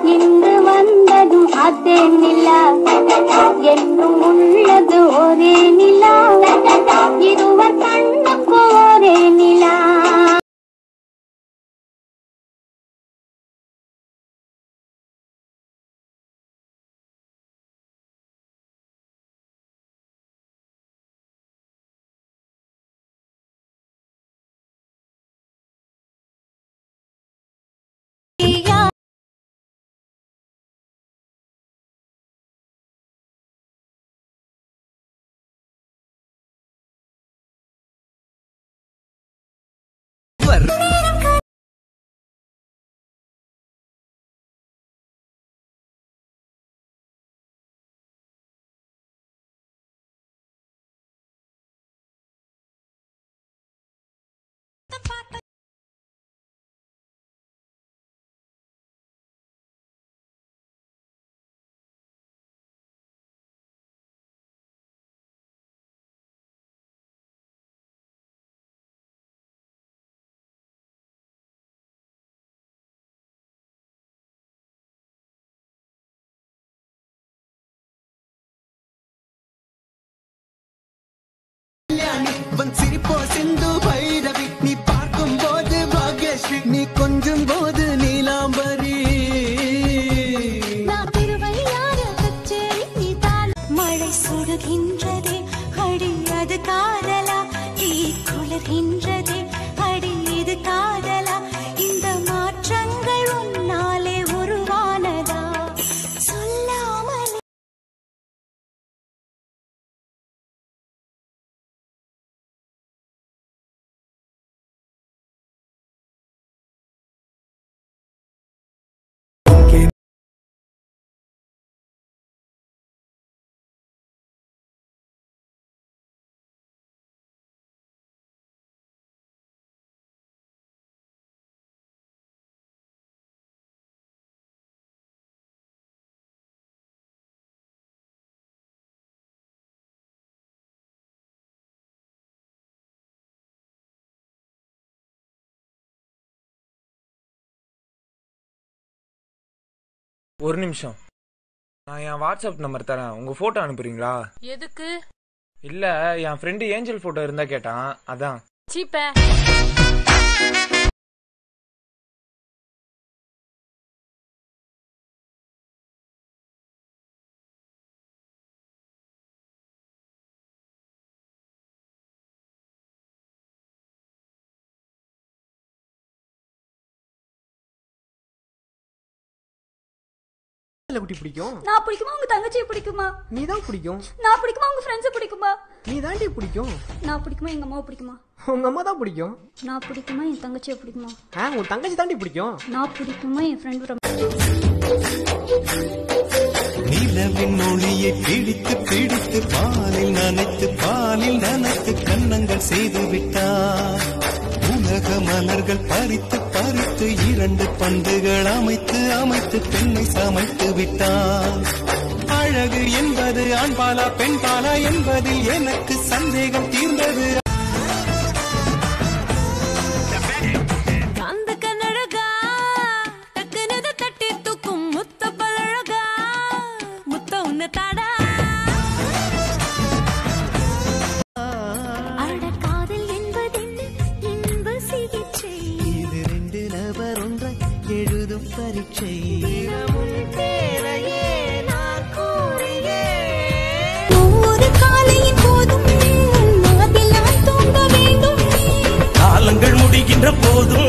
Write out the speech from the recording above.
இன்று வந்ததும் அதே நிலா என்றும் உள்ளது ஒரே நிலா இருவர் கண்ணுக்கு ஒரே நிலா அவன் சிரிப்போ சிந்து பைரவி நீ பார்க்கும் போது பாக்யஸ்ரீ நீ கொஞ்சும் போது நீலாம்பரி நான் திருவையாறு கச்சேரி நீதான் மழை சுடுகின்றதே அடி அது காதலா தீ குளிர்கின்றதே அடி இது காதலா இந்த மாற்றங்கள் உன்னாலே உருவானதா சொல்லாமலே ஒரு நிமிஷம் நான் என் வாட்ஸ்அப் நம்பர் தரேன் உங்க போட்டோ அனுப்புறீங்களா எதுக்கு இல்ல என் ஃப்ரெண்டு ஏஞ்சல் போட்டோ இருந்தா கேட்டான் அதான் சீப்ப குட்டி பிடிக்கும் நான் பிடிக்குமா உங்க தங்கச்சியை பிடிக்குமா நீ தான் பிடிக்கும் நான் பிடிக்குமா உங்க ஃப்ரெண்ட்ஸை பிடிக்குமா நீ தாண்டி பிடிக்கும் நான் பிடிக்குமா எங்க அம்மாவை பிடிக்குமா உங்க அம்மா தான் பிடிக்கும் நான் பிடிக்குமா என் தங்கச்சியை பிடிக்குமா ஆ உன் தங்கச்சி தாண்டி பிடிக்கும் நான் பிடிக்குமா என் ஃப்ரெண்ட் நிலவின் ஒளியை பிடித்து பிடித்து பாலில் நனைத்து பாலில் நனைத்து கன்னங்கள் செய்து விட்டார் உலக மலர்கள் பறித்து பறித்து இரண்டு பந்துகள் அமைத்து அமைத்து பெண்ணை சமைத்து விட்டார் அழகு என்பது ஆண்பாலா பெண்பாலா என்பதில் எனக்கு சந்தேகம் தீர்ந்தது அந்த கண்ணழகா டக்குனது தட்டி தூக்கும் முத்த பழகா முத்த உன்ன தாடா அட காதல் என்பதென்ன இன்ப சிகிச்சை இது ரெண்டு நபர் ஒன்றை எழுதும் பரீட்சை ஒவ்வொரு காலையின் போதும் மாதிலாம் தூங்க வேண்டும் காலங்கள் முடிகின்ற போதும்